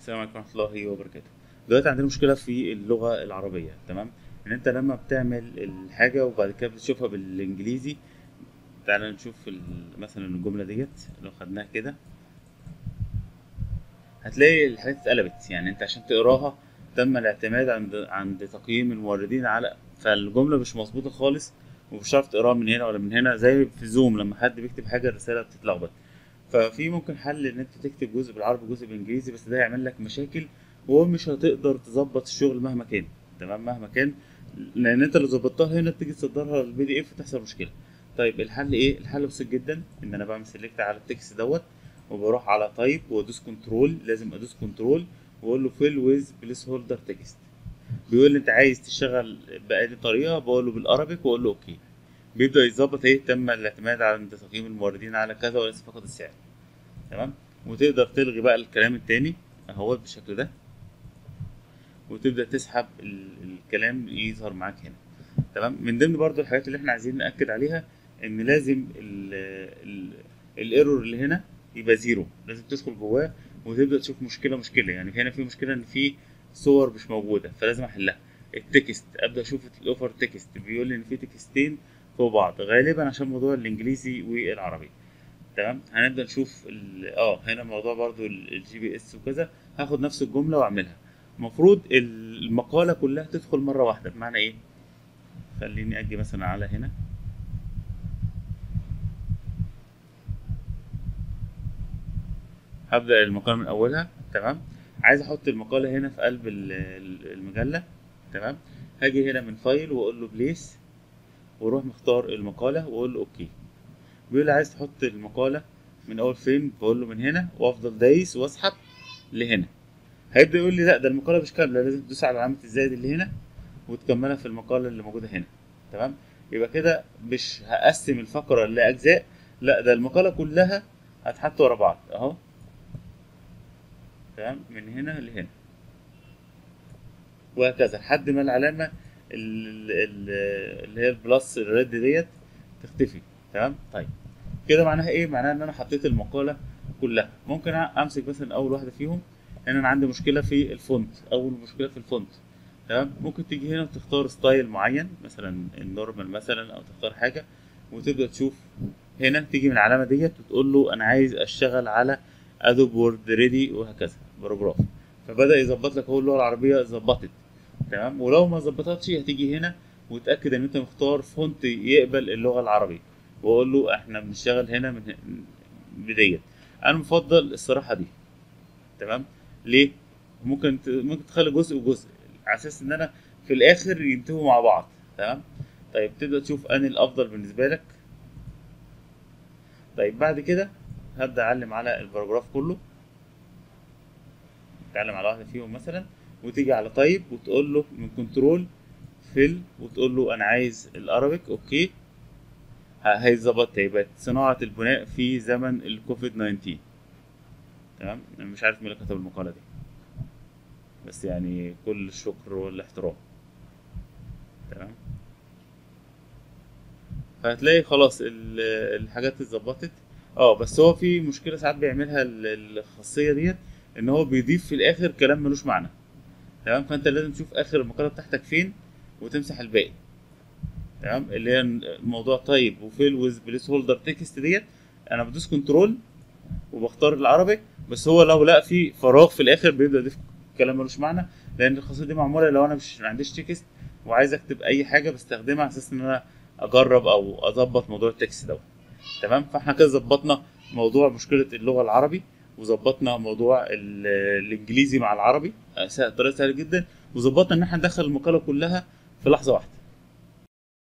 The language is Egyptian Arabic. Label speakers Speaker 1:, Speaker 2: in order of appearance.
Speaker 1: السلام عليكم ورحمه الله وبركاته دلوقتي عندنا مشكله في اللغه العربيه تمام ان انت لما بتعمل الحاجه وبعد كده بتشوفها بالانجليزي تعالى نشوف ال- مثلا الجمله ديت لو خدناها كده هتلاقي الحاجات اتقلبت يعني انت عشان تقراها تم الاعتماد عند عند تقييم الموردين على فالجمله مش مظبوطه خالص ومش هتعرف تقراها من هنا ولا من هنا زي في زوم لما حد بيكتب حاجه الرساله بتتلخبط ففي ممكن حل ان انت تكتب جزء بالعربي وجزء بالانجليزي بس ده هيعمل لك مشاكل ومش هتقدر تظبط الشغل مهما كان تمام مهما كان لان انت لو ظبطتها هنا تيجي تصدرها البي دي اف تحصل مشكله طيب الحل ايه الحل بسيط جدا ان انا بعمل سيلكت على التكست دوت وبروح على تايب وادوس كنترول لازم ادوس كنترول واقول له فيل ويز بليس هولدر تكست بيقول لي انت عايز تشتغل بأي طريقه بقول له بالارابيك واقول له اوكي بيبدا يظبط ايه تم الاعتماد على عند تقييم الموردين على كذا وليس فقط السعر تمام وتقدر تلغي بقى الكلام التاني اهو بالشكل ده وتبدا تسحب ال- الكلام يظهر معاك هنا تمام من ضمن برضو الحاجات اللي احنا عايزين ناكد عليها ان لازم الايرور اللي هنا يبقى زيرو لازم تدخل جواه وتبدا تشوف مشكله مشكله يعني هنا في مشكله ان في صور مش موجوده فلازم احلها التكست ابدا اشوف الاوفر تكست بيقول لي ان في تكستين فوق بعض غالبا عشان موضوع الانجليزي والعربي تمام هنبدا نشوف ال- اه هنا موضوع برضو الجي بي اس وكذا هاخد نفس الجمله واعملها المفروض المقاله كلها تدخل مره واحده بمعنى ايه خليني اجي مثلا على هنا هبدا المقاله من اولها تمام عايز احط المقاله هنا في قلب ال- ال- المجله تمام هاجي هنا من فايل واقول له بليس واروح مختار المقاله واقول له اوكي بيقول لي عايز تحط المقاله من اول فين بقول له من هنا وافضل دايس واسحب لهنا هيبدا يقول لي لا ده المقاله مش كامله لازم تدوس على علامه الزائد اللي هنا وتكملها في المقاله اللي موجوده هنا تمام يبقى كده مش هقسم الفقره لاجزاء لا ده المقاله كلها هتحط ورا بعض اهو تمام من هنا لهنا وهكذا لحد ما العلامه ال- ال- اللي هي البلس الريد ديت تختفي تمام طيب كده معناها ايه معناها ان انا حطيت المقاله كلها ممكن امسك مثلا اول واحده فيهم ان انا عندي مشكله في الفونت اول مشكله في الفونت تمام ممكن تيجي هنا وتختار ستايل معين مثلا النورمال مثلا او تختار حاجه وتبدا تشوف هنا تيجي من العلامه ديت وتقول له انا عايز اشتغل على ادوب وورد ريدي وهكذا باراجراف فبدا يظبط لك هو اللغه العربيه ظبطت تمام ولو ما ظبطتش هتيجي هنا وتاكد ان انت مختار فونت يقبل اللغه العربيه واقول له احنا بنشتغل هنا من بديت انا مفضل الصراحه دي تمام ليه ممكن ت... ممكن تخلي جزء وجزء على اساس ان انا في الاخر ينتهوا مع بعض تمام طيب تبدا تشوف انهي الافضل بالنسبه لك طيب بعد كده هبدا اعلم على الباراجراف كله تعلم على واحده فيهم مثلا وتيجي على طيب وتقول له من كنترول فيل وتقول له انا عايز الارابيك اوكي ه- هيتظبط هيبقى صناعه البناء في زمن الكوفيد 19 تمام انا مش عارف مين اللي كتب المقاله دي بس يعني كل الشكر والاحترام تمام فهتلاقي خلاص ال- الحاجات اتظبطت اه بس هو في مشكله ساعات بيعملها ال- الخاصيه ديت ان هو بيضيف في الاخر كلام ملوش معنى تمام فانت لازم تشوف اخر المقاله بتاعتك فين وتمسح الباقي تمام اللي هي الموضوع طيب وفيل ويز بليس هولدر تكست ديت انا بدوس كنترول وبختار العربي بس هو لو لقى في فراغ في الاخر بيبدا يضيف كلام ملوش معنى لان الخاصيه دي معموله لو انا مش ما عنديش تكست وعايز اكتب اي حاجه بستخدمها على اساس ان انا اجرب او اظبط موضوع التكست دوت تمام فاحنا كده ظبطنا موضوع مشكله اللغه العربي وظبطنا موضوع ال- الانجليزي مع العربي آه، طريقه سهله جدا وظبطنا ان احنا ندخل المقاله كلها في لحظه واحده